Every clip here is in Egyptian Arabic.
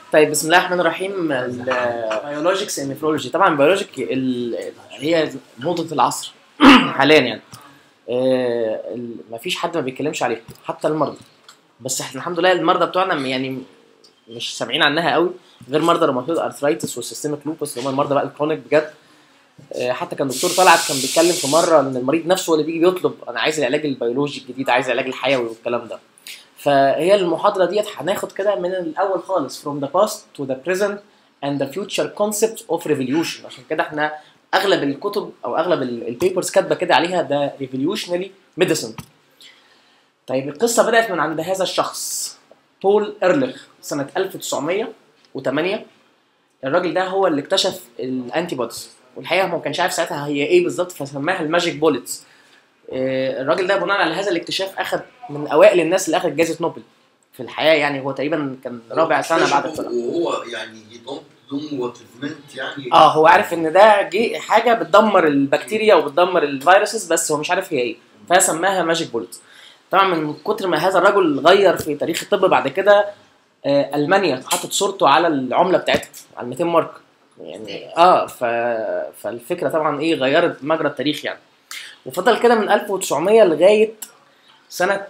طيب بسم الله الرحمن الرحيم البيولوجيكس ان نفرولوجي طبعا البيولوجيك ال- هي موضه العصر حاليا يعني آه، ال- مفيش حد ما بيتكلمش عليها حتى المرضى بس احنا الحمد لله المرضى بتوعنا يعني مش سامعين عنها قوي غير مرضى روماتويد ارثرايتس والسيستميك لوبس اللي هم المرضى بقى الكرونيك بجد آه، حتى كان دكتور طلعت كان بيتكلم في مره ان المريض نفسه هو اللي بيجي بيطلب انا عايز العلاج البيولوجي الجديد عايز العلاج الحيوي والكلام ده فهي المحاضره ديت هناخد كده من الاول خالص from the past to the present and the future concept of revolution عشان كده احنا اغلب الكتب او اغلب البيبرز كاتبه كده عليها ده revolutionary medicine طيب القصه بدات من عند هذا الشخص بول ايرليخ سنه 1908 الراجل ده هو اللي اكتشف الانتي بوديز والحقيقه هو ما كانش عارف ساعتها هي ايه بالظبط فسماها الماجيك بوليتس الراجل ده بناء على هذا الاكتشاف اخذ من اوائل الناس اللي اخذ جائزه نوبل في الحياه يعني هو تقريبا كان رابع سنه بعد الطلاق وهو يعني يدوم دوم وتريتمنت يعني اه هو عارف ان ده جه حاجه بتدمر البكتيريا وبتدمر الفيروسز بس هو مش عارف هي ايه فسماها ماجيك بولت طبعا من كتر ما هذا الرجل غير في تاريخ الطب بعد كده آه المانيا حطت صورته على العمله بتاعتها على 200 مارك يعني اه ف... فالفكره طبعا ايه غيرت مجرى التاريخ يعني وفضل كده من 1900 لغايه سنه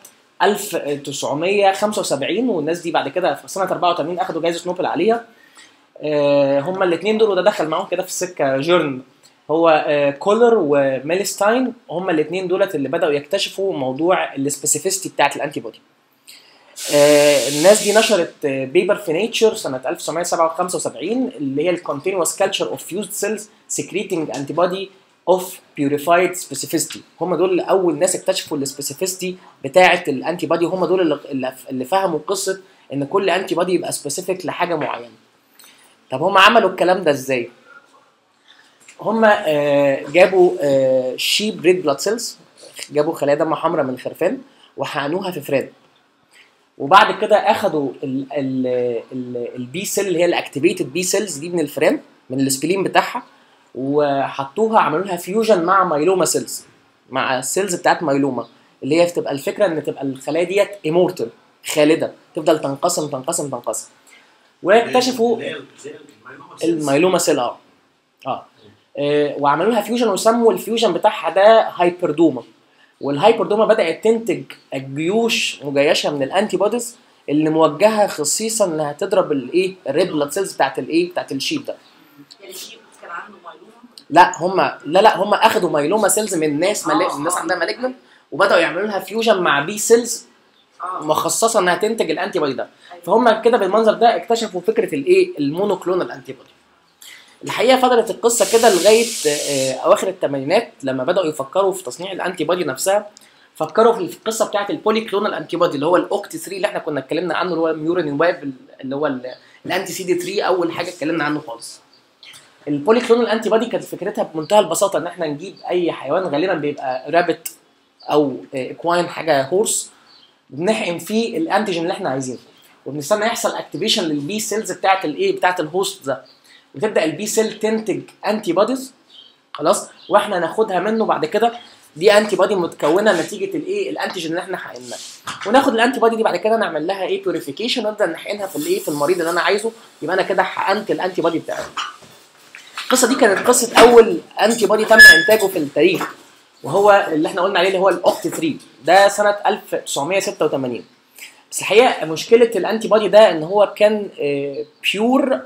1975 والناس دي بعد كده في سنه 84 اخدوا جائزه نوبل عليها آه، هما الاثنين دول وده دخل معاهم كده في السكه جيرن هو آه، كولر وميلستاين هما الاثنين دولت اللي بداوا يكتشفوا موضوع السبيسيفيستي بتاعت الانتي بودي آه، الناس دي نشرت آه، بيبر في نيتشر سنه 1975 اللي هي الكونتينوس كلتشر اوف فيوزد سيلز سكريتنج انتي بودي اوف بيوريفايد سبيسيفيستي هم دول اللي اول ناس اكتشفوا السبيسيفيستي بتاعه الانتي بودي هم دول اللي- اللي اللي فهموا قصه ان كل انتي بودي يبقى سبيسيفيك لحاجه معينه طب هم عملوا الكلام ده ازاي هم آه، جابوا شيب ريد بلاد سيلز جابوا خلايا دم حمراء من خرفان وحقنوها في فران وبعد كده اخدوا البي سيل اللي هي الاكتيفيتد بي سيلز دي من الفران من السبلين بتاعها وحطوها عملوا لها فيوجن مع مايلوما سيلز مع السيلز بتاعت مايلوما اللي هي بتبقى الفكره ان تبقى الخلايا ديت ايمورتال خالده تفضل تنقسم تنقسم تنقسم واكتشفوا اللي هي- زي المايلوما cells. المايلوما سيل اه اه آه، وعملوا لها فيوجن وسموا الفيوجن بتاعها ده هايبردوما والهايبردوما بدات تنتج الجيوش مجيشه من الانتي بوديز اللي موجهه خصيصا انها تضرب الايه الريد بلاد سيلز بتاعت الايه بتاعت الشيب ده يعني الشيب كان عنده مايلوما لا هم لا لا هم اخدوا مايلوما سيلز من ناس مل... آه، الناس آه. عندها مالجنت وبداوا يعملوا لها فيوجن مع بي سيلز اه مخصصه انها تنتج الانتي بودي ده فهم كده بالمنظر ده اكتشفوا فكره الايه المونوكلونال انتي بودي الحقيقه فضلت القصه كده لغايه آه، اواخر الثمانينات لما بداوا يفكروا في تصنيع الانتي بودي نفسها فكروا في القصه بتاعت البولي كلونال انتي بودي اللي هو الاوكت 3 اللي احنا كنا اتكلمنا عنه اللي هو ميورين واب اللي هو ال- الانتي سي دي 3 اول حاجه اتكلمنا عنه خالص البولي كلونال انتي بودي كانت فكرتها بمنتهى البساطه ان احنا نجيب اي حيوان غالبا بيبقى رابت او اكواين حاجه هورس بنحقن فيه الانتيجين اللي احنا عايزينه وبنستنى يحصل اكتيفيشن للبي سيلز بتاعت الايه بتاعت الهوست ده وتبدا البي سيل تنتج انتي بوديز خلاص واحنا ناخدها منه بعد كده دي انتي بودي متكونه نتيجه الايه الانتيجين اللي احنا حقناه وناخد الانتي بودي دي بعد كده نعمل لها ايه بيوريفيكيشن ونبدا نحقنها في الايه في المريض اللي انا عايزه يبقى انا كده حقنت الانتي بودي بتاعي القصه دي كانت قصه اول انتي بودي تم انتاجه في التاريخ وهو اللي احنا قلنا عليه اللي هو الاوكت 3 ده سنه 1986 بس الحقيقه مشكله الانتي بودي ده ان هو كان بيور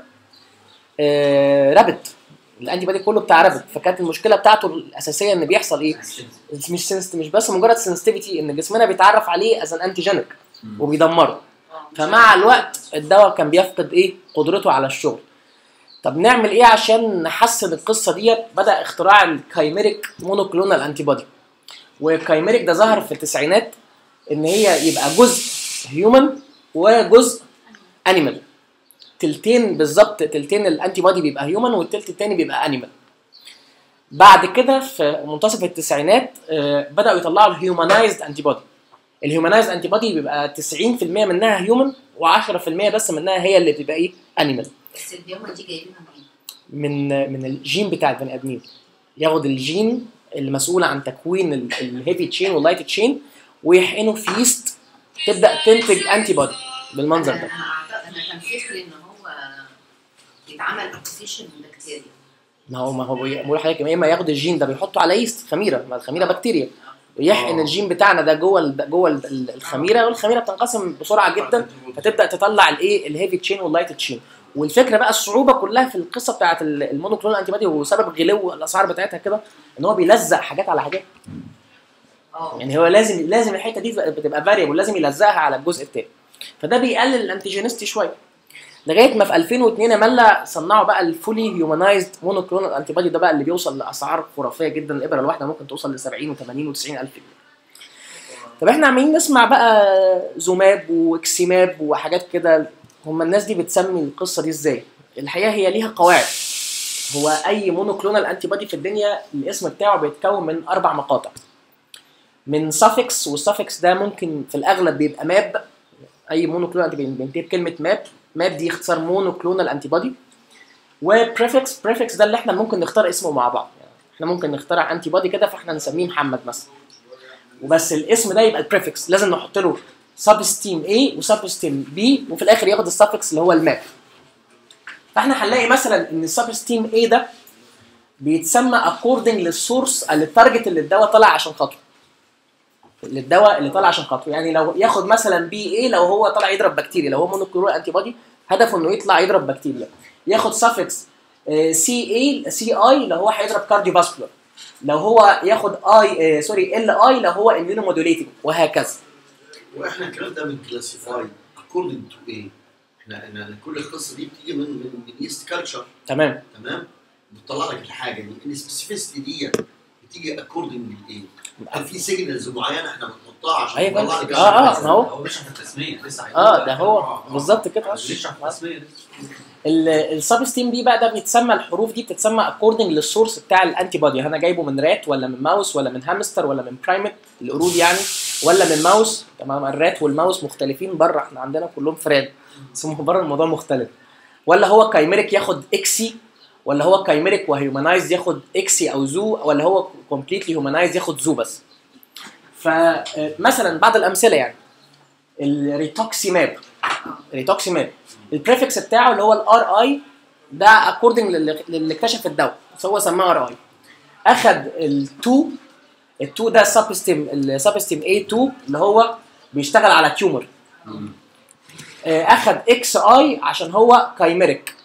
رابت الانتي بودي كله بتاع رابت فكانت المشكله بتاعته الاساسيه ان بيحصل ايه مش سنست مش بس مجرد سنسيتيفيتي ان جسمنا بيتعرف عليه از ان انتيجينيك وبيدمره آه. فمع الوقت الدواء كان بيفقد ايه قدرته على الشغل طب نعمل ايه عشان نحسن القصه ديت بدا اختراع الكايميريك مونوكلونال انتي بودي والكايميريك ده ظهر في التسعينات ان هي يبقى جزء هيومن وجزء انيمال تلتين بالظبط تلتين الانتي بودي بيبقى هيومن والتلت التاني بيبقى انيمال بعد كده في منتصف التسعينات آه، بداوا يطلعوا الهيومنايزد انتي بودي الهيومنايزد انتي بودي بيبقى 90% منها هيومن و10% بس منها هي اللي بتبقى ايه انيمال بس الدواء دي جايبينها منين؟ من من الجين بتاع البني ادمين ياخد الجين المسؤول عن تكوين الهيفي تشين واللايت تشين ويحقنه في يست تبدا تنتج انتي بودي بالمنظر انا ده انا أعتقد- انا كان فكري ان هو بيتعمل اكوزيشن من بكتيريا ما هو ما هو بي- بقول لحضرتك يا اما ياخد الجين ده بيحطه على يست خميره ما الخميره بكتيريا ويحقن آه. الجين بتاعنا ده جوه ال- جوه ال- الخميره والخميره بتنقسم بسرعه جدا فتبدا تطلع الايه الهيفي تشين واللايت تشين والفكره بقى الصعوبه كلها في القصه بتاعت ال- المونوكلونال انتي بادي وسبب غلو الاسعار بتاعتها كده ان هو بيلزق حاجات على حاجات اه يعني هو لازم لازم الحته دي بتبقى فاريبل لازم يلزقها على الجزء التاني فده بيقلل الانتيجينستي شويه لغايه ما في 2002 ملا صنعوا بقى الفولي هيومنايزد مونوكلونال انتي بادي ده بقى اللي بيوصل لاسعار خرافيه جدا الابره الواحده ممكن توصل ل 70 و80 و90 الف جنيه طب احنا عمالين نسمع بقى زوماب واكسيماب وحاجات كده هم الناس دي بتسمي القصه دي ازاي الحقيقه هي ليها قواعد هو اي مونوكلونال انتي بادي في الدنيا الاسم بتاعه بيتكون من اربع مقاطع من suffix والsuffix ده ممكن في الاغلب بيبقى ماب اي مونوكلونال انتي بينتهي بكلمه ماب ماب دي اختصار مونوكلونال انتي بودي وبريفكس بريفكس ده اللي احنا ممكن نختار اسمه مع بعض يعني احنا ممكن نخترع انتي بودي كده فاحنا نسميه محمد مثلا وبس الاسم ده يبقى البريفكس لازم نحط له سبستيم A وسبستيم B وفي الاخر ياخد السفكس اللي هو الماب فاحنا هنلاقي مثلا ان السبستيم A ده بيتسمى اكوردنج للسورس للتارجت اللي الدواء طلع عشان خاطره للدواء اللي طالع عشان خاطره يعني لو ياخد مثلا بي اي لو هو طالع يضرب بكتيريا لو هو مونوكلورال انتي بودي هدفه انه يطلع يضرب بكتيريا ياخد سافكس سي اي سي اي لو هو هيضرب كارديو فاسكولار لو هو ياخد اي سوري ال اي لو هو اميونو مودوليتنج وهكذا واحنا الكلام ده بنكلاسيفاي اكوردنج تو ايه؟ احنا احنا كل القصه دي بتيجي من من من ايست كلتشر تمام تمام؟ بتطلع لك الحاجه دي السبيسيفيستي دي بتيجي اكوردنج لايه؟ هل في سيجنالز معينه احنا بنحطها عشان أيوة. تطلع لك آه، آه، ما هو- هو بيشرح في التسميه لسه هيقول اه بقى. ده هو بالظبط كده بيشرح في التسميه لسه السبستيم بي بقى ده بيتسمى الحروف دي بتتسمى اكوردنج للسورس بتاع الانتي بودي انا جايبه من رات ولا من ماوس ولا من هامستر ولا من برايمت القرود يعني ولا من ماوس تمام الرات والماوس مختلفين بره احنا عندنا كلهم فراد بس هم بره الموضوع مختلف ولا هو كايميريك ياخد اكسي ولا هو كايميريك وهيومنايز ياخد اكسي او زو ولا هو كومبليتلي هيومنايز ياخد زو بس فمثلا بعض الامثله يعني الريتوكسيماب ريتوكسيماب البريفكس بتاعه اللي هو الار اي ده اكوردنج للي اكتشف الدواء بس هو سماه ار اي اخد ال2 ال2 ده سبستيم السبستيم A2 اللي هو بيشتغل على تيومر اخد اكس اي عشان هو كايميريك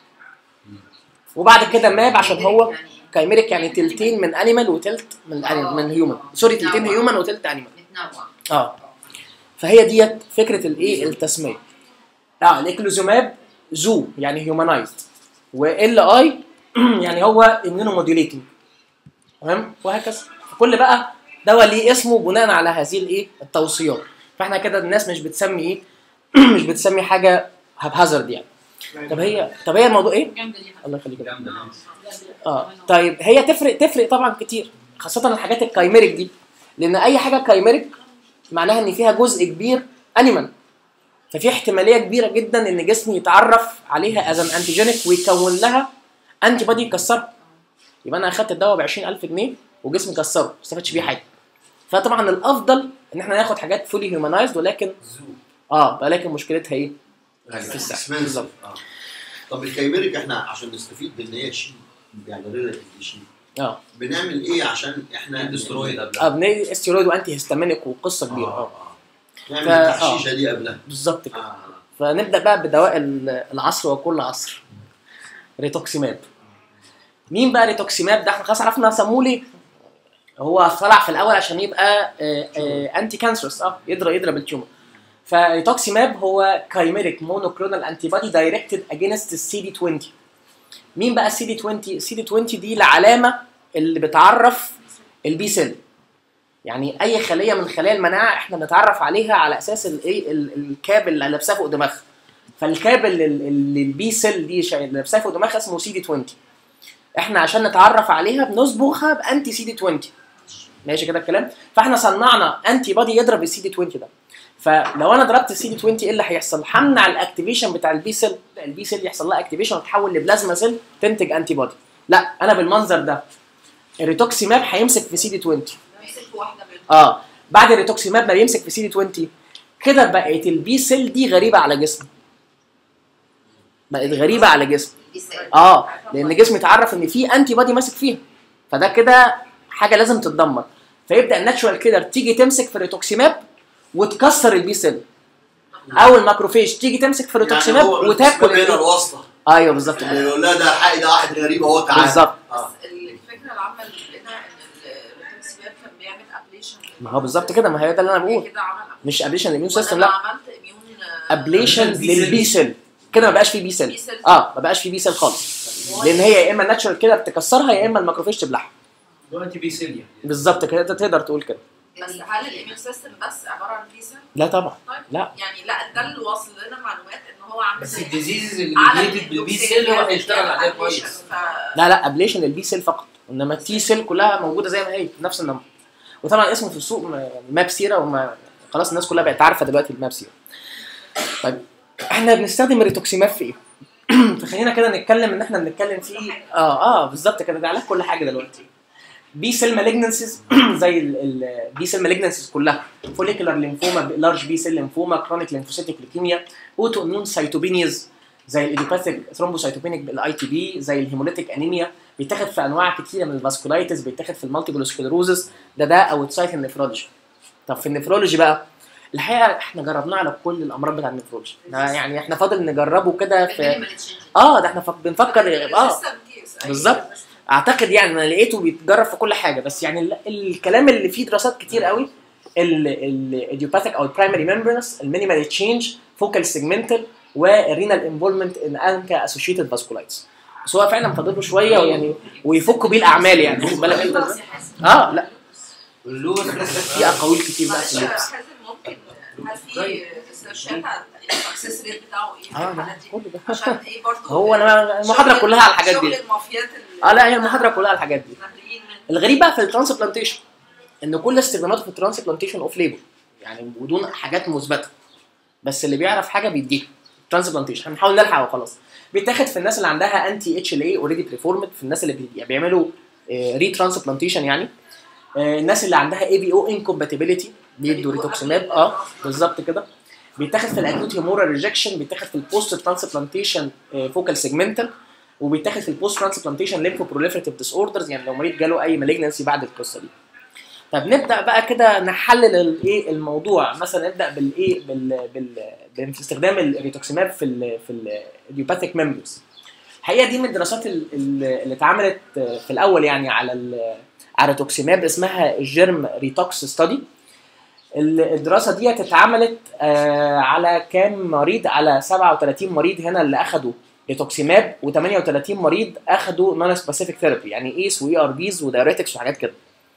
وبعد كده ماب عشان هو كايميريك يعني تلتين من انيمال وتلت من animal- من هيومن سوري تلتين هيومن وتلت انيمال متنوع اه فهي ديت فكره الايه التسميه اه الاكلوزوماب زو يعني هيومنايزد وال اي يعني هو اميونو موديوليتنج تمام وهكذا كل بقى دواء ليه اسمه بناء على هذه الايه التوصيات فاحنا كده الناس مش بتسمي ايه مش بتسمي حاجه هازارد يعني طب هي طب هي الموضوع ايه جامده دي الله يخليك جامده اه طيب هي تفرق تفرق طبعا كتير خاصة الحاجات الكايميريك دي لأن أي حاجة كايميريك معناها إن فيها جزء كبير أنيمال ففي احتمالية كبيرة جدا إن جسمي يتعرف عليها از ان انتيجينيك ويكون لها انتي بودي يكسرها يبقى أنا أخدت الدواء ب 20000 جنيه وجسمي كسره ما استفادش بيه حاجة فطبعا الأفضل إن إحنا ناخد حاجات فولي هيومنايزد ولكن زو اه ولكن مشكلتها إيه؟ في السعر. بالظبط. طب الكايميريك احنا عشان نستفيد بان هي شيء يعني ريلاتيف شيء اه بنعمل ايه عشان احنا اندسترويد اه قبلها بنادي استيرويد وانتي هيستامينيك وقصة كبيرة اه اه نعمل فا- آه. التحشيشه دي قبلها بالظبط كده آه. فنبدا بقى بدواء ال- العصر وكل عصر ريتوكسيماب مين بقى ريتوكسيماب ده احنا خلاص عرفنا سموه ليه هو طلع في الاول عشان يبقى انتي كانسرس اه يضرب يضرب التيومر فريتوكسيماب هو كايميريك مونوكلونال انتي بودي دايركتد اجينست السي دي 20 مين بقى السي دي 20 السي دي 20 دي العلامه اللي بتعرف البي سيل يعني اي خليه من خلايا المناعه احنا بنتعرف عليها على اساس الايه ال- الكاب اللي لابساه فوق دماغها فالكاب اللي اللي البي سيل دي شا- اللي لابساه فوق دماغها اسمه سي دي 20 احنا عشان نتعرف عليها بنصبغها بانتي سي دي 20 ماشي كده الكلام فاحنا صنعنا انتي بودي يضرب السي دي 20 ده فلو انا ضربت السي دي 20 ايه اللي هيحصل؟ همنع الاكتيفيشن بتاع البي سيل البي سيل يحصل لها اكتيفيشن وتتحول لبلازما سيل تنتج انتي بودي لا انا بالمنظر ده الريتوكسيماب هيمسك في سي دي 20 مسك واحده منهم اه بعد الريتوكسيماب ما بيمسك في سي دي 20 كده بقت البي سيل دي غريبه على جسمه بقت غريبه على جسمه بيساعد. اه لان الجسم يتعرف ان في انتي بادي ماسك فيها فده كده حاجه لازم تتدمر فيبدا الناتشورال كيلر تيجي تمسك في الريتوكسيماب وتكسر البي سيل او الماكروفيج تيجي تمسك في الريتوكسيماب هو وتاكل الريتوكسيماب هنا ال- الواسطه ايوه بالظبط يعني كده يقول لها ده حق ده واحد غريب اهو تعالى بالظبط بس آه. الفكره العامه اللي لقينا ان الروتوكسيماب كان بيعمل ابليشن ما هو بالظبط كده ما هي ده اللي انا بقول كده عمل مش ابليشن للميون وأنا سيستم ما لا عملت اميون ابليشن البي سيل. للبي سيل كده ما بقاش في بي سيل اه ما بقاش في بي سيل خالص لان هي يا اما الناتشورال كيلر تكسرها يا اما الماكروفيج تبلعها دلوقتي بيسيليا بالظبط كده أنت تقدر تقول كده بس هل الاميون سيستم بس عباره عن بي سيل؟ لا طبعا طيب لا يعني لا ده اللي واصل لنا معلومات ان هو عامل بس زي الديزيز اللي أعلى ميديتد من بالبي التوكسيك سيل هو يعني هيشتغل بيعمل عليها ablation. كويس ف- لا لا ابليشن البي سيل فقط انما التي سيل كلها موجوده زي ما هي نفس النمط وطبعا اسمه في السوق م- ماب سيرا وما خلاص الناس كلها بقت عارفه دلوقتي الماب سيرا طيب احنا بنستخدم الريتوكسيماب في ايه؟ فخلينا كده نتكلم ان احنا بنتكلم فيه اه اه بالظبط كده ده علاج كل حاجه دلوقتي بي سيل مالجنسيز زي البي سيل مالجنسيز كلها فوليكولار ليمفوما لارج بي سيل ليمفوما كرونيك ليمفوسيتيك ليكيميا اوتو اميون سايتوبينيز زي الايديوباثيك ثرومبوسايتوبينيك بالاي تي بي زي الهيموليتيك انيميا بيتاخد في انواع كتيره من الفاسكولايتس بيتاخد في المالتيبل سكلروزس ده ده اوتسايد النفرولوجي طب في النفرولوجي بقى الحقيقه احنا جربناه على كل الامراض بتاع النفرولوجي يعني احنا فاضل نجربه كده في بالمينيمال تشينج. اه ده احنا ف- بنفكر اه Resistant case. أيوة. بالظبط. اعتقد يعني انا لقيته بيتجرب في كل حاجه بس يعني ال- الكلام اللي فيه دراسات كتير قوي الايديوباثيك او البرايمري ممبرنس المينيمال تشينج فوكال سيجمنتال والرينال انفولمنت ان انكا اسوشيتد فاسكولايتس بس هو فعلا فاضل له شويه ويعني ويفكوا بيه الاعمال يعني خد بالك انت خلاص إزاي؟ يا حازم. اه لا واللوز في اقاويل كتير بقى في معلش يا اللبس حازم ممكن هل في سيرشات على السكسس ريت بتاعه ايه في اه ده الحالات دي؟ كل ده عشان ايه برضه هو انا المحاضره شغل- كلها على الحاجات شغل دي المافيات اللي- اه لا هي المحاضره كلها على الحاجات دي مهريين منه. الغريب بقى في الترانسبلانتيشن ان كل استخداماته في الترانسبلانتيشن اوف ليبل يعني بدون حاجات مثبته بس اللي بيعرف حاجه بيديها ترانسبلانتيشن هنحاول نلحق وخلاص بيتاخد في الناس اللي عندها انتي اتش ال اي اوريدي بريفورمد في الناس اللي بي- بيعملوا ري ترانسبلانتيشن يعني آه، الناس اللي عندها اي بي او انكومباتيبيليتي بيدوا ريتوكسيماب اه بالظبط كده بيتاخد في الاكيوت هيمورال ريجكشن بيتاخد في البوست ترانسبلانتيشن فوكال سيجمنتال وبيتاخد في البوست ترانسبلانتيشن ليمفو بروليفريتيف ديس اوردرز يعني لو مريض جاله اي مالجنسي بعد القصه دي طب نبدا بقى كده نحلل الايه الموضوع مثلا نبدا بالايه بال بال باستخدام الريتوكسيماب في ال في الايديوباثيك ممبرز الحقيقه دي من الدراسات ال- ال- اللي اتعملت في الاول يعني على ال- على ريتوكسيماب اسمها الجيرم ريتوكس ستادي الدراسه دي اتعملت آه، على كام مريض على 37 مريض هنا اللي اخذوا ريتوكسيماب و38 مريض اخذوا نون سبيسيفيك ثيرابي يعني ايس واي ار بيز ودايوريتكس وحاجات كده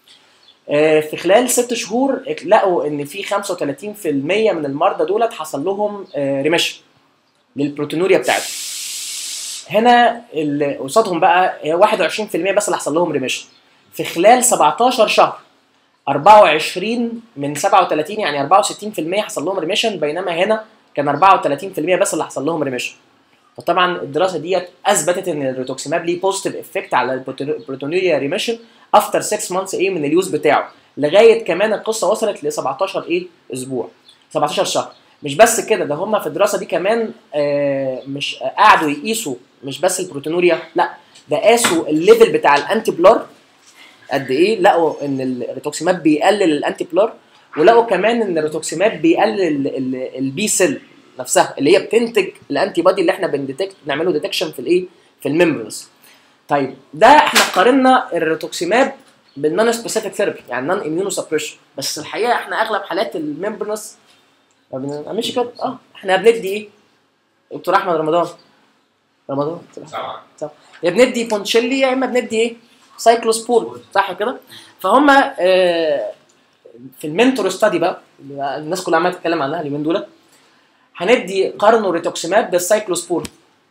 آه، في خلال ست شهور لقوا ان في 35% من المرضى دولت حصل لهم ريميشن للبروتينوريا بتاعتهم هنا ال- قصادهم بقى آه، 21% بس اللي حصل لهم ريميشن في خلال 17 شهر 24 من 37 يعني 64% حصل لهم ريميشن بينما هنا كان 34% بس اللي حصل لهم ريميشن فطبعا الدراسه ديت اثبتت ان الريتوكسيماب ليه بوزيتيف افكت على البروتونيوريا ريميشن افتر 6 مانثس ايه من اليوز بتاعه لغايه كمان القصه وصلت ل 17 ايه اسبوع 17 شهر مش بس كده ده هم في الدراسه دي كمان آه مش آه قعدوا يقيسوا مش بس البروتونوريا لا ده قاسوا الليفل بتاع الانتي بلار قد ايه لقوا ان الريتوكسيماب بيقلل الانتي بلار ولقوا كمان ان الريتوكسيماب بيقلل البي سيل نفسها اللي هي بتنتج الانتي بادي اللي احنا بنديتكت نعمله ديتكشن في الايه في الممبرز طيب ده احنا قارنا الريتوكسيماب بالنون سبيسيفيك ثيرابي يعني نون اميونو سبريشن بس الحقيقه احنا اغلب حالات الممبرنس ما بنعملش كده اه احنا بندي ايه دكتور احمد رمضان رمضان سبعة يا بندي بونشيلي يا اما بندي ايه سايكلوسبور صح كده فهم آه، في المنتور ستادي بقى اللي الناس كلها عماله تتكلم عنها اليومين دول هندي قارنوا ريتوكسيماب بالسايكلوسبور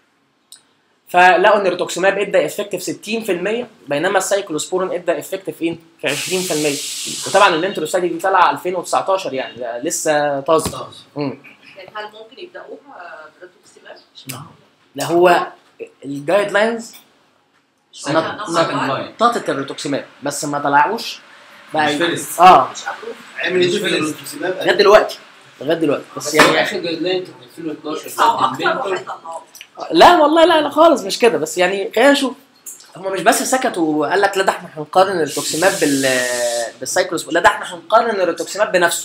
فلقوا ان الريتوكسيماب ادى افكتيف 60% بينما السايكلوسبورين ادى افكتيف ايه في 20% وطبعا المنتور ستادي دي طالعه 2019 يعني ده لسه طازه مم. يعني هل ممكن يبداوها بريتوكسيماب؟ ده هو الجايد لاينز مش نط- معنى نط- number one، لاين طاطت الريتوكسيماب بس ما طلعوش بقى مش فيرست. اه مش ابروف عمل ايه مش في فلس. الريتوكسيماب؟ لغايه دلوقتي لغايه دلوقتي بس بس يعني يعني اخر جايد لاين كانت 2012 يدفعوا كانت اكتر المنتور وهيطلعوا لا والله لا لا خالص مش كده بس يعني خلينا نشوف هم مش بس سكتوا وقال لك لا ده احنا هنقارن الريتوكسيماب بال بالسايكلوس لا ده احنا هنقارن الريتوكسيماب بنفسه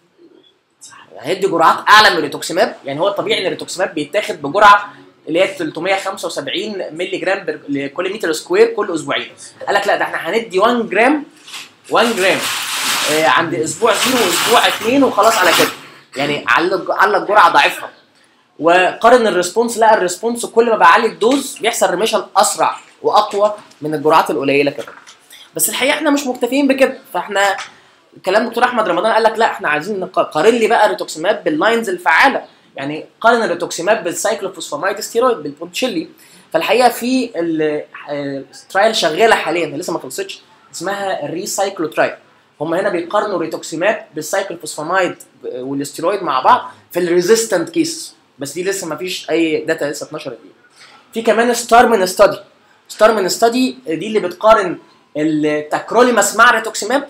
هيدي جرعات اعلى من الريتوكسيماب يعني هو الطبيعي ان الريتوكسيماب بيتاخد بجرعه اللي هي 375 مللي جرام بر- لكل متر سكوير كل اسبوعين قال لك لا ده احنا هندي 1 جرام 1 جرام آه عند اسبوع 0 واسبوع 2 وخلاص على كده يعني علق علق جرعه ضعيفها وقارن الريسبونس لقى الريسبونس كل ما بعلي الدوز بيحصل ريميشن اسرع واقوى من الجرعات القليله كمان بس الحقيقه احنا مش مكتفيين بكده فاحنا كلام دكتور احمد رمضان قال لك لا احنا عايزين نق- قارن لي بقى الريتوكسيماب باللاينز الفعاله يعني قارن الريتوكسيماب بالسايكلوفوسفامايد ستيرويد بالبونتشيلي فالحقيقه في الترايل شغاله حاليا لسه ما خلصتش اسمها الريسايكلو ترايل هم هنا بيقارنوا الريتوكسيماب بالسايكلوفوسفامايد والاستيرويد مع بعض في الريزيستنت كيس بس دي لسه ما فيش اي داتا لسه اتنشرت بيها في كمان ستارمن ستادي ستارمن ستادي دي اللي بتقارن التاكروليماس مع الريتوكسيماب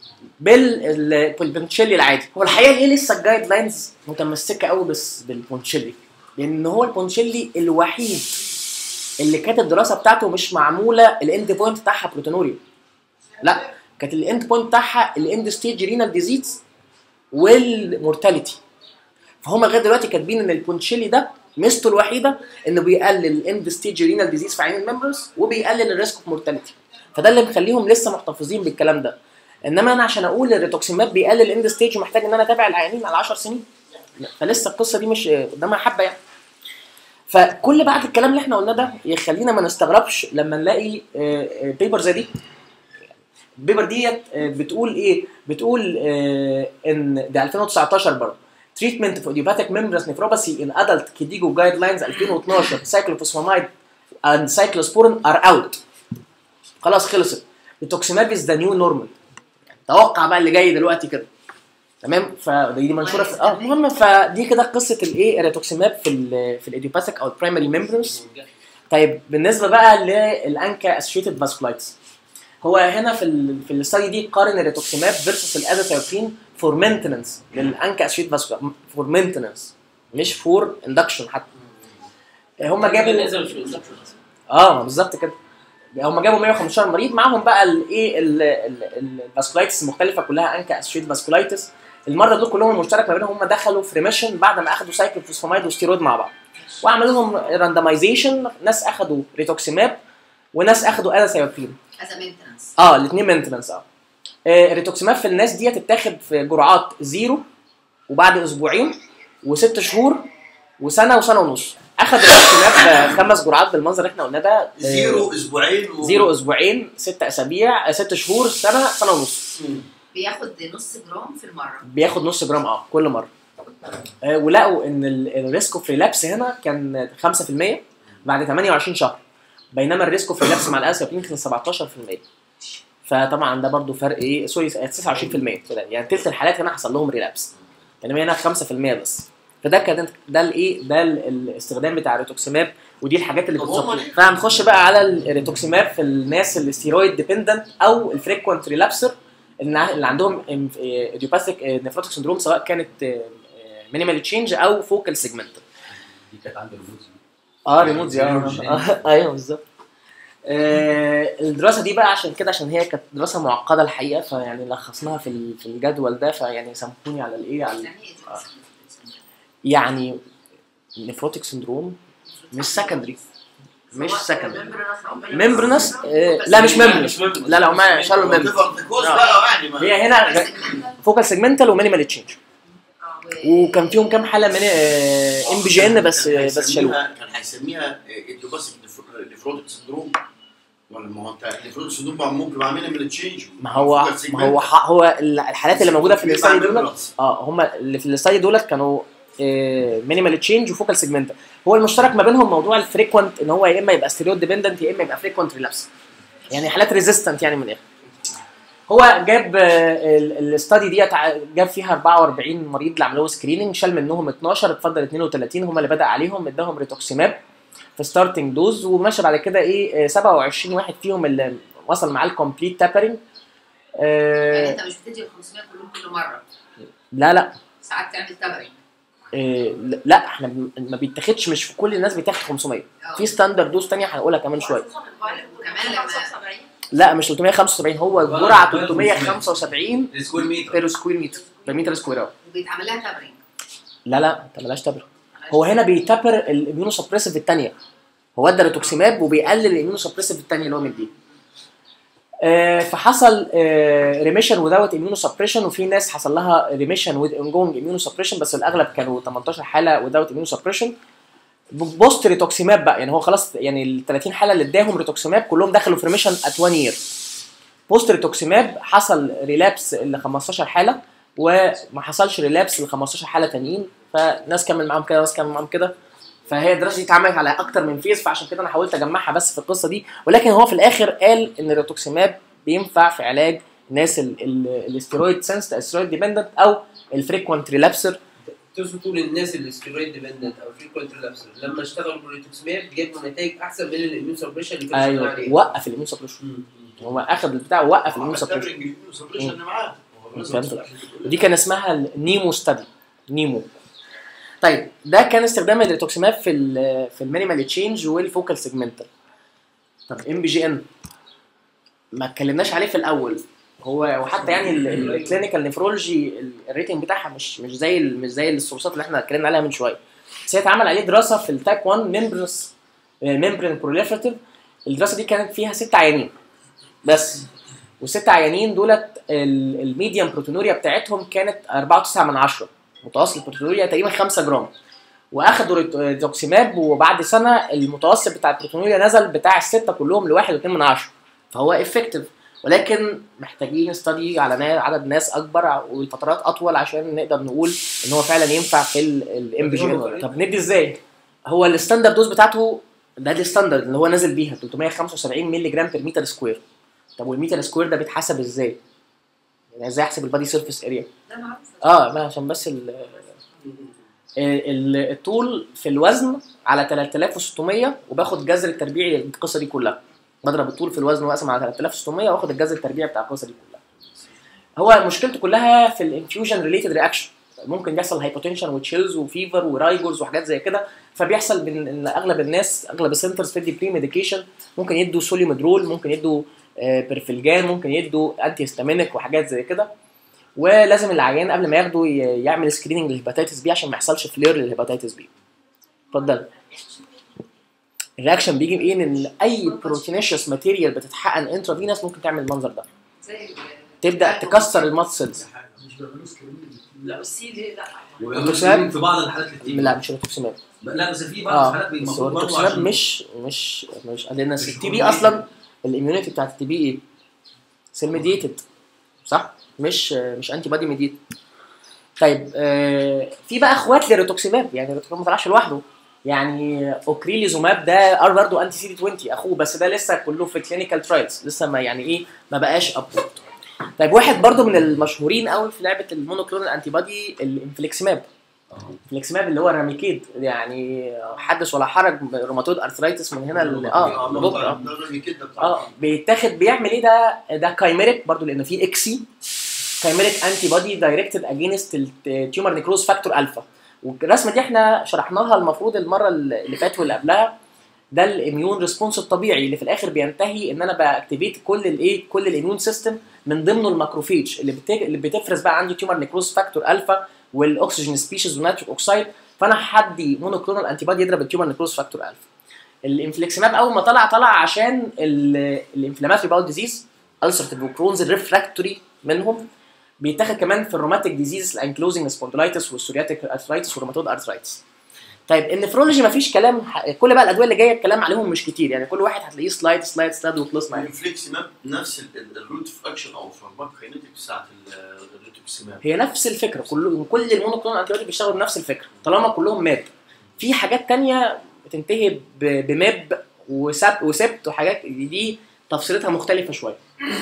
بال بالبونشيلي العادي هو الحقيقه ليه لسه الجايد لاينز متمسكه قوي بس بالبونشيلي لان هو البونشيلي الوحيد اللي كانت الدراسه بتاعته مش معموله الاند بوينت بتاعها بروتونوريا لا كانت الاند بوينت بتاعها الاند ستيج رينال ديزيز والمورتاليتي فهم لغايه دلوقتي كاتبين ان البونشيلي ده ميزته الوحيده انه بيقلل الاند ستيج رينال ديزيز في عين الممبرز وبيقلل الريسك اوف مورتاليتي فده اللي مخليهم لسه محتفظين بالكلام ده انما انا عشان اقول الريتوكسيماب بيقلل الاند ستيج محتاج ان انا اتابع العيانين على 10 سنين فلسه القصه دي مش قدامها حبه يعني فكل بعد الكلام اللي احنا قلناه ده يخلينا ما نستغربش لما نلاقي بيبر زي دي البيبر ديت آه، بتقول ايه؟ بتقول آه، ان ده 2019 برضه treatment for idiopathic membranous nephropathy in adult KDIGO guidelines 2012 cyclophosphamide and cyclosporin are out خلاص خلصت التوكسيماب از ذا نيو نورمال توقع بقى اللي جاي دلوقتي كده تمام فدي منشوره في اه المهم فدي كده قصه الايه الريتوكسيماب في ال في الايديوباثيك او البرايمري ميمبرنس طيب بالنسبه بقى للانكا اسوشيتد فاسكولايتس هو هنا في ال في الاستادي دي قارن الريتوكسيماب فيرسس الازاثيوبين فور مينتننس للانكا اسوشيتد فاسكولار فور مينتننس مش فور اندكشن حتى هم جابوا لازم مش بالظبط اه بالظبط كده هم جابوا 115 مريض معاهم بقى الايه الفاسكولايتس المختلفه كلها انكا اسوشيتد فاسكولايتس المرضى دول كلهم المشترك ما بينهم هم دخلوا في ريميشن بعد ما اخدوا سايكلوفوسفاميد وستيرويد مع بعض وعملوا لهم راندمايزيشن ناس اخدوا ريتوكسيماب وناس اخدوا ازاثيوبين از مينتنس اه الاثنين مينتنس اه آه، الريتوكسيماب في الناس دي تتاخد في جرعات زيرو وبعد اسبوعين وست شهور وسنه وسنه ونص اخد الريتوكسيماب آه، خمس جرعات بالمنظر اللي احنا قلناه ده آه، زيرو اسبوعين و... زيرو اسبوعين ست اسابيع آه، ست شهور سنه سنه ونص مم. بياخد نص جرام في المره بياخد نص جرام اه كل مره آه، ولقوا ان الريسك اوف ريلابس هنا كان 5% بعد 28 شهر بينما الريسك اوف ريلابس مع الاسيابين كان 17% فطبعا ده برضو فرق ايه سوري 29% كده يعني تلت الحالات هنا حصل لهم ريلابس انما هنا 5% بس فده كان ده الايه ده ال- الاستخدام بتاع الريتوكسيماب ودي الحاجات اللي طب هما بتصاب ليه؟ فهنخش بقى على الريتوكسيماب في الناس اللي ستيرويد ديبندنت او الفريكوينت ريلابسر اللي عندهم ايديوباثيك نيفروتيك سندروم سواء كانت مينيمال تشينج او فوكال سيجمنت دي كانت عند الرموز اه ريموت اه ايوه بالظبط آه، الدراسه دي بقى عشان كده عشان هي كانت دراسه معقده الحقيقه فيعني لخصناها في ال- في الجدول ده فيعني سامحوني على الايه على يعني ايه آه. يعني نيفروتيك سندروم مش سكندري مش سكندري ممبرنس آه، لا مش ممبرنس لا لا هم شالوا الممبرنس كوز بقى يعني ما- هي هنا فوكال سيجمنتال ومينيمال تشينج وكان فيهم كام حاله من ام بي جي ان بس كان بس شالوه هيسميها- كان هيسميها ايديوباثيك نيفروتيك سندروم ولا ما هو انت نيفروتيك سندروم بقى ممكن بعمل من التشينج ما هو ما هو ح- هو الحالات اللي موجوده في الاستادي دولت اه هم اللي في الاستادي دولت كانوا مينيمال تشينج وفوكال سيجمنت هو المشترك ما بينهم موضوع الفريكوينت ان هو يا اما يبقى ستيريود ديبندنت يا اما يبقى فريكوينت ريلابس يعني حالات ريزيستنت يعني من الاخر هو جاب الاستادي ديت ع- جاب فيها 44 مريض اللي عملوا سكريننج شال منهم 12 اتفضل 32 هم اللي بدا عليهم اداهم ريتوكسيماب في ستارتنج دوز وماشي بعد كده ايه آه، 27 واحد فيهم اللي وصل معاه الكومبليت تابرنج يعني انت مش بتدي ال 500 كلهم كل مره لا لا ساعات تعمل تبرينج إيه لا احنا ب- ما بيتاخدش مش في كل الناس بيتاخد 500 في ستاندرد دوز تانية هنقولها كمان شويه وكمان لما لا مش 375 هو الجرعه 375 السكوير متر بير سكوير متر بير متر سكوير وبيتعمل لها تمرين لا لا انت بلاش تبر هو هنا بيتبر الاميونو سبريسيف الثانيه هو ادى ريتوكسيماب وبيقلل الاميونو سبريسيف الثانيه اللي هو مديه آه، فحصل ريميشن وذاوت اميونو سبريشن وفي ناس حصل لها ريميشن وذ انجونج اميونو سبريشن بس الاغلب كانوا 18 حاله وذاوت اميونو سبريشن بوست ريتوكسيماب بقى يعني هو خلاص يعني ال 30 حاله اللي اداهم ريتوكسيماب كلهم دخلوا في ريميشن ات 1 يير بوست ريتوكسيماب حصل ريلابس ل 15 حاله وما حصلش ريلابس ل 15 حاله تانيين فناس كمل معاهم كده ناس كمل معاهم كده فهي الدراسه دي اتعملت على اكتر من فيز فعشان كده انا حاولت اجمعها بس في القصه دي ولكن هو في الاخر قال ان الريتوكسيماب بينفع في علاج الناس الاستيرويد سنس الاستيرويد ديبندنت او الفريكوينت ريلابسر تقصد تقول الناس الاستيرويد ديبندنت او فريكوينت ريلابسر لما اشتغلوا بالريتوكسماب جابوا نتائج احسن من الاميون سبريشن اللي كانوا شغالين ايوه عليه وقف الاميون سبريشن مم. هو اخذ البتاع ووقف الاميون سبريشن سبريشن سبريشن معاه فهمت. ودي كان اسمها النيمو ستادي نيمو طيب ده كان استخدام الريتوكسيماب في ال في المينيمال تشينج والفوكال سيجمنتال طب ام بي جي ان ما اتكلمناش عليه في الاول هو وحتى يعني الكلينيكال نيفرولوجي الريتنج بتاعها مش مش زي ال- مش زي السورسات اللي احنا اتكلمنا عليها من شويه بس هي اتعمل عليه دراسه في التايب 1 ممبرس ممبرين بروليفرتيف الدراسه دي كانت فيها ست عيانين بس والست عيانين دولت ال- الميديم بروتينوريا بتاعتهم كانت 4.9 من 10 متوسط البروتينوريا تقريبا 5 جرام واخدوا ريت- ريتوكسيماب وبعد سنه المتوسط بتاع البروتينوريا نزل بتاع السته كلهم ل 1.2 من 10 فهو افكتيف ولكن محتاجين ستادي على نا- عدد ناس اكبر والفترات اطول عشان نقدر نقول ان هو فعلا ينفع في الام بي جي طب ندي ازاي؟ هو الستاندرد دوز بتاعته ده الستاندرد اللي هو نازل بيها 375 مللي جرام بير متر سكوير طب والمتر سكوير ده بيتحسب ازاي؟ يعني ازاي احسب البادي سيرفيس اريا؟ ده معروف اه ما عشان بس ال ال- الطول في الوزن على 3600 وباخد جذر التربيعي للقصه دي كلها بضرب الطول في الوزن واقسم على 3600 واخد الجذر التربيعي بتاع القصه دي كلها هو مشكلته كلها في الانفيوجن ريليتد رياكشن ممكن يحصل هايبوتنشن وتشيلز وفيفر ورايجورز وحاجات زي كده فبيحصل بين ان اغلب الناس اغلب السنترز تدي بري ميديكيشن ممكن يدوا سوليوميدرول ممكن يدوا آه، بيرفلجان ممكن يدوا انتي هيستامينيك وحاجات زي كده ولازم العيان قبل ما ياخده ي- يعمل سكريننج للهيباتيتس بي عشان ما يحصلش فلير للهيباتيتس بي اتفضل الرياكشن بيجي بايه ان اي بروتينيشس ماتيريال بتتحقن انترافينوس ممكن تعمل المنظر ده زي ال- تبدا تكسر الماسلز لا السي ليه لا وبيعملوا في بعض الحالات للتيم لا مش الريتوكسيماب لا بس في بعض اه الحالات بس هو المفروض برضه الريتوكسيماب عشان مش مش مش لان مش التي بي هرمونية. اصلا الاميونيتي بتاعت التي بي ايه؟ سيل ميديتد صح؟ مش مش انتي بادي ميديتد طيب آه في بقى اخوات للريتوكسيماب يعني الريتوكسيماب ما طلعش لوحده يعني اوكريليزوماب ده ار برضه انتي سي دي 20 اخوه بس ده لسه كله في كلينيكال ترايلز لسه ما يعني ايه ما بقاش ابروفد طيب واحد برضه من المشهورين قوي في لعبه المونوكلونال انتي بادي الانفليكسيماب الفليكسماب اللي هو الراميكيد يعني حدث ولا حرج روماتويد ارثرايتس من هنا ل- اه بكره اه اه بيتاخد بيعمل ايه ده ده كايميريك برضو لان في اكسي كايميريك انتي بودي دايركتد اجينست التيومر نيكروز فاكتور الفا والرسمه دي احنا شرحناها المفروض المره اللي فاتت واللي قبلها ده الاميون ريسبونس الطبيعي اللي في الاخر بينتهي ان انا باكتيفيت كل الايه كل الاميون سيستم من ضمنه الماكروفيج اللي بت... اللي بتفرز بقى عندي تيومر نيكروز فاكتور الفا والاكسجين سبيشيز والنيتريك اوكسيد فانا هدي مونوكلونال انتي بودي يضرب التيومر نيكروز فاكتور الفا الانفليكسماب اول ما طلع طلع عشان الانفلاماتوري باول ديزيز السرتيف وكرونز الريفراكتوري منهم بيتاخد كمان في الروماتيك ديزيز الانكلوزنج سبوندلايتس والسورياتيك ارثرايتس والروماتويد ارثرايتس طيب النفرولوجي مفيش كلام ح- كل بقى الادويه اللي جايه الكلام عليهم مش كتير يعني كل واحد هتلاقيه سلايد سلايد سلايد وخلصنا يعني الانفليكسيماب نفس الروت اوف اكشن او الفارماكوكاينيتيك بتاعت الريتوكسيماب هي نفس الفكره كل كل المونوكلونال انتي بيشتغلوا بنفس الفكره طالما كلهم ماب في حاجات تانية بتنتهي ب- بماب وسبت وسبت وحاجات دي تفصيلتها مختلفه شويه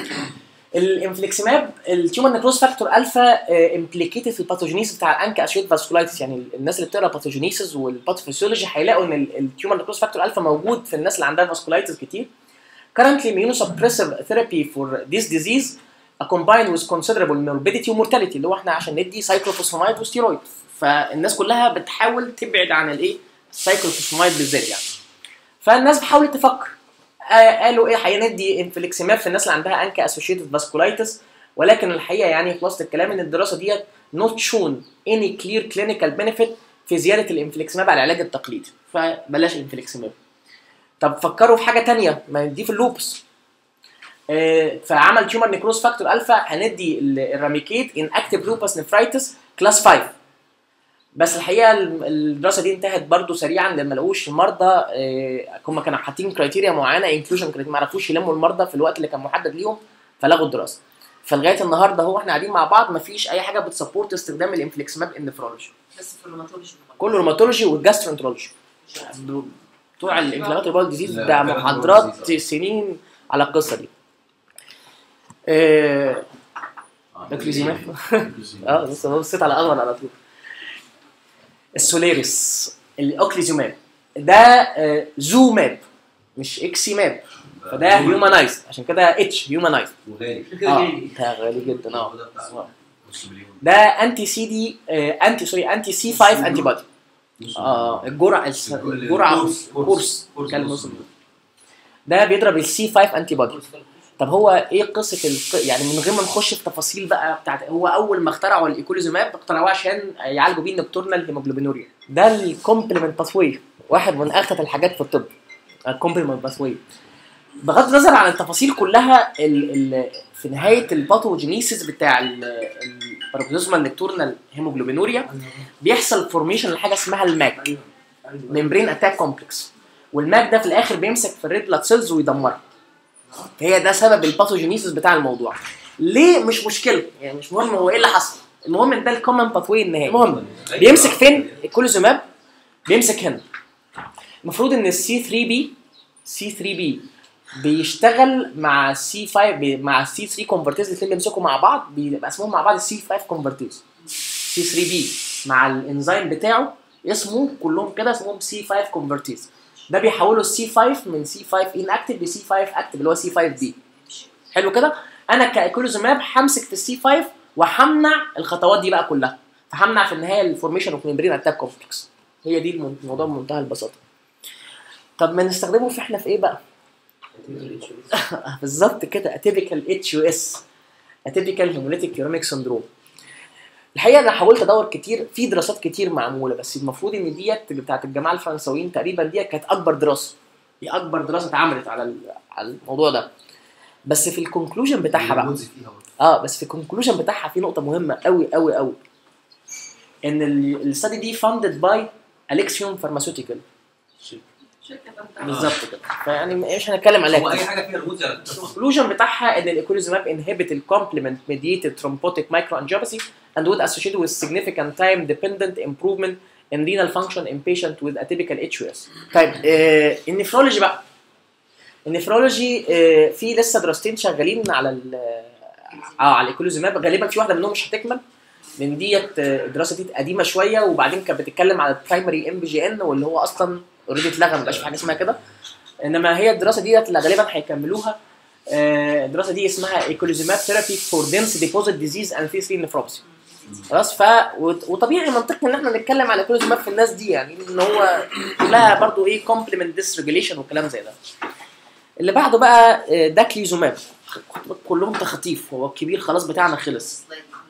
الانفليكسيماب التيومر نيكروز فاكتور الفا امبليكيتد في الباثوجينيس بتاع الانكا اسيوت فاسكولايتس يعني الناس اللي بتقرا باثوجينيسيس والباثوفيسيولوجي هيلاقوا ان ال- التيومر نيكروز فاكتور الفا موجود في الناس اللي عندها فاسكولايتس كتير currently immunosuppressive therapy for this disease combined with considerable morbidity ومورتاليتي اللي هو احنا عشان ندي سايكلوفوسفامايد وستيرويد فالناس كلها بتحاول تبعد عن الايه السايكلوفوسفامايد بالذات يعني فالناس حاولت تفكر آه قالوا ايه هندي انفليكسيماب في الناس اللي عندها انكا اسوشيتد فاسكولايتس ولكن الحقيقه يعني خلاصه الكلام ان الدراسه ديت نوت شون اني كلير كلينيكال بنفيت في زياده الانفليكسيماب على العلاج التقليدي فبلاش انفليكسيماب طب فكروا في حاجه تانية ما ندي في اللوبس آه، فعمل تيومر نيكروز فاكتور الفا هندي ال- الراميكيت ان اكتيف لوبس نفرايتس كلاس 5 بس الحقيقه ال- الدراسه دي انتهت برضو سريعا لما ما لقوش المرضى آه، هم كانوا حاطين كرايتيريا معينه انكلوجن كرايتيريا ما عرفوش يلموا المرضى في الوقت اللي كان محدد ليهم فلغوا الدراسه فلغايه النهارده هو احنا قاعدين مع بعض ما فيش اي حاجه بتسبورت استخدام الانفليكسماب النفرولوجي بس في الروماتولوجي كله روماتولوجي والجاسترونترولوجي بتوع الانفلاماتوري بول ديزيز ده محاضرات سنين على القصه دي آه، اكليزيماب اه بص أنا بصيت على اول على طول السوليريس الاوكليزيماب ده آه، زوماب مش اكسيماب فده هيومنايز عشان كده اتش هيومنايز وغالي اه ده غالي جدا اه ده بتاع نص مليون ده انتي سي دي آه، انتي سوري انتي سي 5 انتي بودي نص اه الجرعه الس- الجرعه كورس- كورس كورس كلمة نص نص ده بيضرب السي 5 انتي بودي طب هو ايه قصه الق... يعني من غير ما نخش في تفاصيل بقى بتاعت هو اول ما اخترعوا الايكوليزوماب اخترعوه عشان يعالجوا بيه النكتورنال هيموجلوبينوريا ده الكومبلمنت باثوي واحد من اخطر الحاجات في الطب الكومبلمنت باثوي بغض النظر عن التفاصيل كلها ال... ال... في نهايه الباثوجينيسيس بتاع الباروكسيزمال نكتورنال هيموجلوبينوريا بيحصل فورميشن لحاجه اسمها الماك ممبرين اتاك كومبلكس والماك ده في الاخر بيمسك في الريد بلاد سيلز ويدمرها هي ده سبب الباثوجينيسيس بتاع الموضوع ليه مش مشكله يعني مش مهم هو ايه اللي حصل المهم ان ده الكومن باثوي النهائي المهم بيمسك فين الكوليزوماب بيمسك هنا المفروض ان السي 3 بي سي 3 بي بيشتغل مع سي 5 بي- مع السي 3 كونفرتيز الاثنين بيمسكوا مع بعض بيبقى اسمهم مع بعض السي 5 كونفرتيز سي 3 بي مع الانزيم بتاعه اسمه كلهم كده اسمهم سي 5 كونفرتيز ده بيحولوا السي 5 من سي 5 ان اكتف لسي 5 اكتف اللي هو سي 5 بي حلو كده انا كايكولوزوماب همسك في السي 5 وهمنع الخطوات دي بقى كلها فهمنع في النهايه الفورميشن اوف ميمبرين اتاك كومبلكس هي دي الم- الموضوع بمنتهى البساطه طب ما نستخدمه في احنا في ايه بقى بالظبط كده اتيبيكال اتش يو اس اتيبيكال هيموليتيك يوريميك سندروم الحقيقه انا حاولت ادور كتير في دراسات كتير معموله بس المفروض ان ديت بتاعت الجماعه الفرنساويين تقريبا ديت كانت اكبر دراسه دي اكبر دراسه اتعملت على ال- على الموضوع ده بس في الكونكلوجن بتاعها بقى الموزي فيها برضه. اه بس في الكونكلوجن بتاعها في نقطه مهمه قوي قوي قوي ان الستادي دي فاندد باي اليكسيوم فارماسيوتيكال شركه بنت بالظبط كده فيعني مش هنتكلم عليها هو اي كتير. حاجه فيها رموز على فكرة. الكونكلوجن بتاعها ان الايكوليزوماب انهبت الكومبلمنت ميديتد thrombotic microangiopathy and would associate with significant time dependent improvement in renal function in patient with atypical HUS. طيب آه النفرولوجي بقى النفرولوجي آه في لسه دراستين شغالين على ال اه على الايكوليزوماب غالبا في واحده منهم مش هتكمل لان ديت آه، الدراسه دي قديمه شويه وبعدين كانت بتتكلم على البرايمري ام بي جي ان واللي هو اصلا اوريدي اتلغى مبقاش في حاجه اسمها كده انما هي الدراسه ديت اللي غالبا هيكملوها آه، الدراسه دي اسمها ايكوليزوماب ثيرابي فور دنس ديبوزيت ديزيز اند في 3 نفروبسي خلاص ف وط- وطبيعي منطقي ان احنا نتكلم على ايكوليزوماب في الناس دي يعني ان هو كلها برضو ايه كومبلمنت ديس ريجوليشن وكلام زي ده اللي بعده بقى آه، داكليزوماب كلهم تخطيف هو الكبير خلاص بتاعنا خلص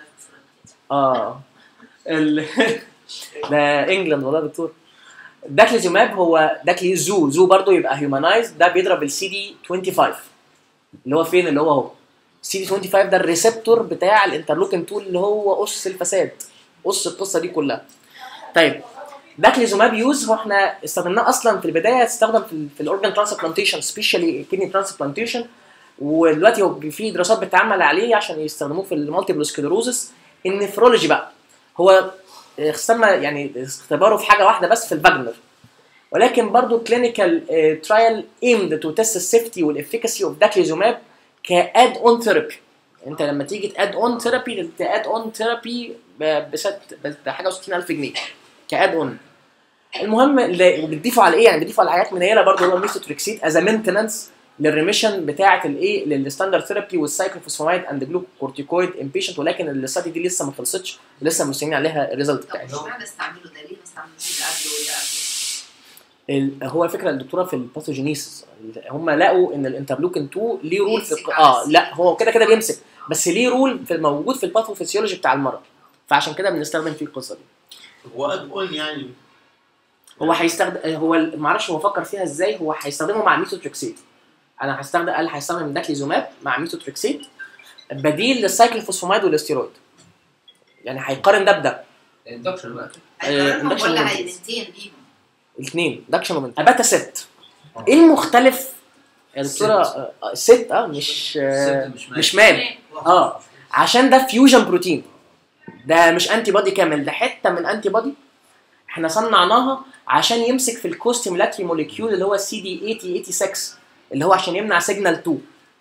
اه ال... ده انجلاند والله يا دكتور داكليزوماب هو داكلي زو زو برضه يبقى هيومنايز ده بيضرب السي دي 25 اللي هو فين اللي هو اهو السي دي 25 ده الريسبتور بتاع الانترلوكين 2 اللي هو اس الفساد اس القصه دي كلها طيب داكليزوماب يوز هو احنا استخدمناه اصلا في البدايه استخدم في, في الاورجان ترانسبلانتيشن سبيشالي كيدني ترانسبلانتيشن ودلوقتي هو في دراسات بتتعمل عليه عشان يستخدموه في المالتيبل سكلروزس النفرولوجي بقى هو استنى يعني اختباره في حاجه واحده بس في الفاجنر ولكن برضو كلينيكال ترايل ايمد تو تيست السيفتي والافيكاسي اوف داكليزوماب كاد اون ثيرابي انت لما تيجي تاد اون ثيرابي تاد اون ثيرابي بست بحاجه و60000 جنيه كاد اون المهم اللي بتضيفوا على ايه يعني بتضيفوا على حاجات منيله برضه اللي هو ميثوتريكسيد از مينتنانس للريميشن بتاعه الايه للستاندرد ثيرابي والسايكلوفوسفامايد اند جلوكورتيكويد امبيشنت ولكن الاستادي دي لسه ما خلصتش ولسه مستنيين عليها الريزلت طب بتاعتها مش معنى استعملوا ده ليه ما استعملوش اللي قبله واللي قبله؟ ال- هو الفكره الدكتوره في الباثوجينيسيس هم لقوا ان الانترلوكين 2 ليه رول في بيمسك الق- على اه السي. لا هو كده كده بيمسك بس ليه رول في موجود في الباثوفيسيولوجي بتاع المرض فعشان كده بنستخدم فيه القصه دي هو ادقون يعني هو هيستخدم هو ال- معرفش هو فكر فيها ازاي هو هيستخدمه مع ميثوتريكسيت انا هستخدم قال هيستخدم داكليزوماب مع ميثوتريكسيت بديل للسايكلوفوسفامايد والاستيرويد يعني هيقارن ده بده اندكشن بقى هيقررهم induction ولا momentous. هينتين بيهم؟ الاثنين داكشن مومنت اباتا ست ايه المختلف يا دكتوره آه، آه، ست اه مش آه، مش مش مان اه عشان ده فيوجن بروتين ده مش انتي بودي كامل ده حته من انتي بودي احنا صنعناها عشان يمسك في الكوستيمولاتري موليكيول اللي هو سي دي 8086 اللي هو عشان يمنع سيجنال 2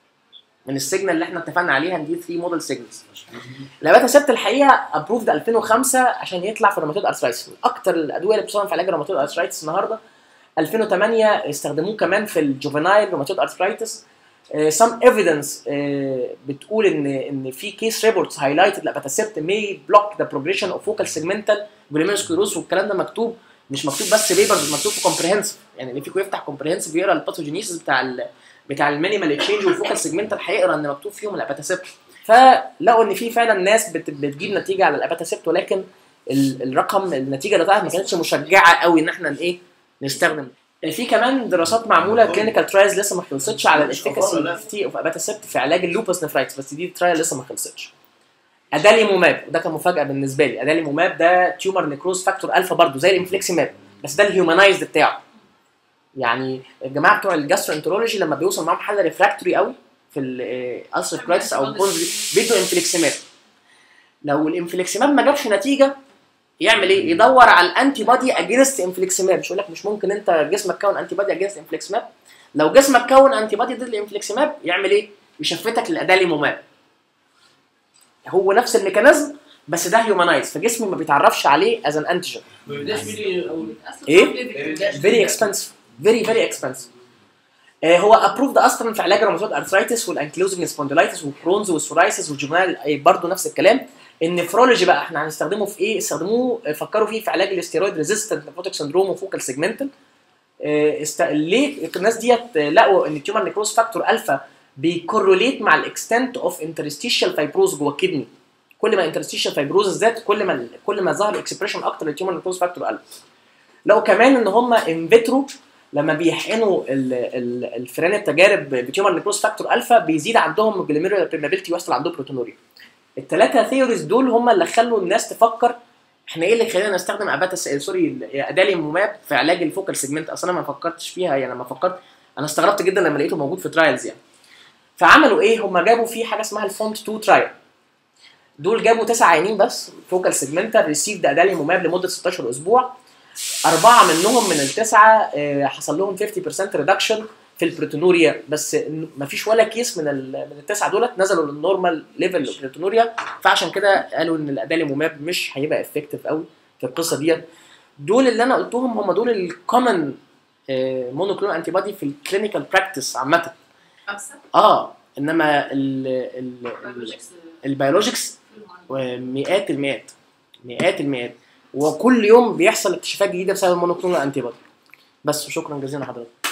من السيجنال اللي احنا اتفقنا عليها ان دي 3 موديل سيجنالز الاباتا ست الحقيقه ابروفد 2005 عشان يطلع في الروماتويد ارثرايتس من اكتر الادويه اللي بتستخدم في علاج الروماتويد ارثرايتس النهارده 2008 استخدموه كمان في الجوفينايل روماتويد ارثرايتس سم ايفيدنس بتقول ان ان في كيس ريبورتس هايلايتد لاباتاسيبت مي بلوك ذا بروجريشن اوف فوكال سيجمنتال جلوميروسكليروس والكلام ده مكتوب مش مكتوب بس بيبرز مكتوب في كومبريهنسيف يعني اللي فيكم يفتح كومبريهنسيف يقرا الباثوجينيسيس بتاع ال بتاع المينيمال تشينج والفوكال سيجمنتال هيقرا ان مكتوب فيهم الاباتاسيبت فلقوا ان في فعلا ناس بت بتجيب نتيجه على الاباتاسيبت ولكن ال- الرقم النتيجه اللي طلعت ما كانتش مشجعه قوي ان احنا ايه نستخدم في كمان دراسات معموله كلينيكال ترايلز لسه ما خلصتش على مش أفضل، لا. الافكاسي اوف اباتاسيبت في علاج اللوبس نفرايتس بس دي ترايل لسه ما خلصتش اداليموماب وده كان مفاجاه بالنسبه لي اداليموماب ده تيومر نيكروز فاكتور الفا برضه زي الانفليكسيماب بس ده الهيومنايزد بتاعه يعني الجماعه بتوع الجاسترونترولوجي لما بيوصل معاهم حاله ريفراكتوري قوي في الالسر كرايتس او البونز بيدوا انفليكسيماب لو الانفليكسيماب ما جابش نتيجه يعمل ايه؟ يدور على الانتي بادي اجينست انفليكسيماب مش يقول لك مش ممكن انت جسمك كون انتي بادي اجينست انفليكسيماب لو جسمك كون انتي بادي ضد الانفليكسيماب يعمل ايه؟ يشفتك للاداليموماب هو نفس الميكانيزم بس ده هيومنايز فجسمي ما بيتعرفش عليه از ان انتيجين ما بيبداش فيديو اول ايه؟ فيري اكسبنسيف فيري فيري اكسبنسيف هو ابروفد اصلا في علاج الروماتويد ارثرايتس والانكلوزنج سبونديلايتس والكرونز والسورايسيس والجوفنال برضه نفس الكلام النفرولوجي بقى احنا هنستخدمه في ايه؟ استخدموه آه، فكروا فيه في علاج الاستيرويد ريزيستنت نيفروتيك سندروم وفوكال سيجمنتال است... ليه الناس ديت آه، لقوا ان التيومر نيكروز فاكتور الفا بيكوروليت مع الاكستنت اوف انترستيشال فايبروز جوه الكدني كل ما انترستيشال فايبروز زاد كل ما كل ما ظهر اكسبريشن اكتر للتيومر نيكروز فاكتور الفا لقوا كمان ان هم ان فيترو لما بيحقنوا ال- ال- الفئران التجارب بتيومر نيكروز فاكتور الفا بيزيد عندهم الجلوميرولار برمابيلتي ويحصل عندهم بروتونوريا الثلاثه ثيوريز دول هم اللي خلوا الناس تفكر احنا ايه اللي خلينا نستخدم اباتا سوري اداليموماب في علاج الفوكال سيجمنت اصلا انا ما فكرتش فيها يعني لما فكرت انا استغربت جدا لما لقيته موجود في ترايلز يعني فعملوا ايه هم جابوا فيه حاجه اسمها الفونت 2 ترايل دول جابوا تسع عيانين بس فوكال سيجمنتال ريسيف اداليموماب لمده 16 اسبوع اربعه منهم من التسعه آه، حصل لهم 50% ريدكشن في البروتونوريا بس إن مفيش ولا كيس من ال- من التسعه دولت نزلوا للنورمال ليفل البروتونوريا فعشان كده قالوا ان الاداليموماب مش هيبقى افكتيف قوي في القصه ديت دول اللي انا قلتهم هم دول الكومن مونوكلونال انتي بودي في الكلينيكال براكتس عامه خمسة اه انما ال ال ال بيولوجيكس البيولوجيكس مئات المئات مئات المئات وكل يوم بيحصل اكتشافات جديده بسبب المونوكلونال انتي بودي بس شكرا جزيلا لحضرتك